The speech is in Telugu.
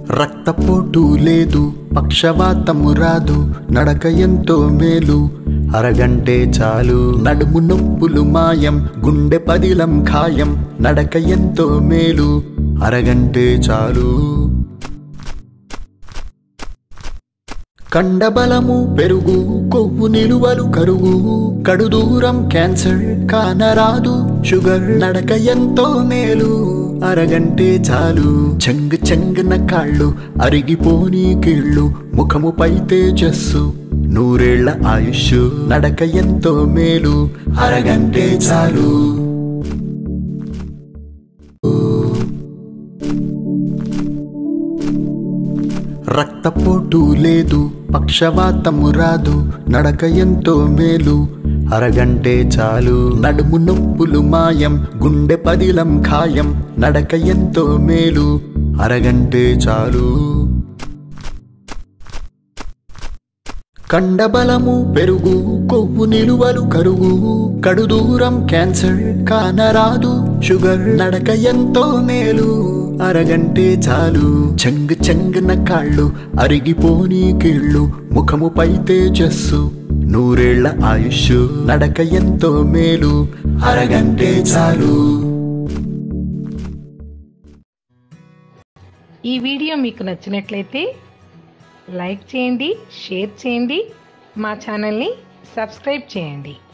రక్తపోటు లేదు పక్షవాతము రాదు నడక ఎంతో మేలు అరగంటే చాలు నడుము నొప్పులు మాయం గుండె పదిలం ఖాయం నడక ఎంతో మేలు అరగంటే చాలు కండబలము పెరుగు కొవ్వు నిలువలు కరుగు కడు దూరం క్యాన్సర్ కానరాదు షుగర్ నడక ఎంతో మేలు అరగంటే చాలు చెంగు చెంగున కాళ్ళు అరిగిపోని కీళ్ళు ముఖముపై తేజస్సు నూరేళ్ల ఆయుష్ నడక ఎంతో మేలు అరగంటే చాలు రక్తపోటు లేదు పక్షవాతము రాదు నడక ఎంతో మేలు అరగంటే చాలు నడుము నొప్పులు మాయం గుండె పదిలం ఖాయం నడక ఎంతో మేలు అరగంటే చాలు కండబలము పెరుగు కొవ్వు నిలువలు కరుగు కడు దూరం క్యాన్సర్ కానరాదు షుగర్ నడక ఎంతో మేలు అరగంటే చాలు చెంగు చెంగున కాళ్ళు అరిగిపోని కీళ్ళు ముఖముపై తేజస్సు నూరేళ్ల ఆయుష్ నడక ఎంతో మేలు అరగంటే చాలు ఈ వీడియో మీకు నచ్చినట్లయితే లైక్ చేయండి షేర్ చేయండి మా ఛానల్ని సబ్స్క్రైబ్ చేయండి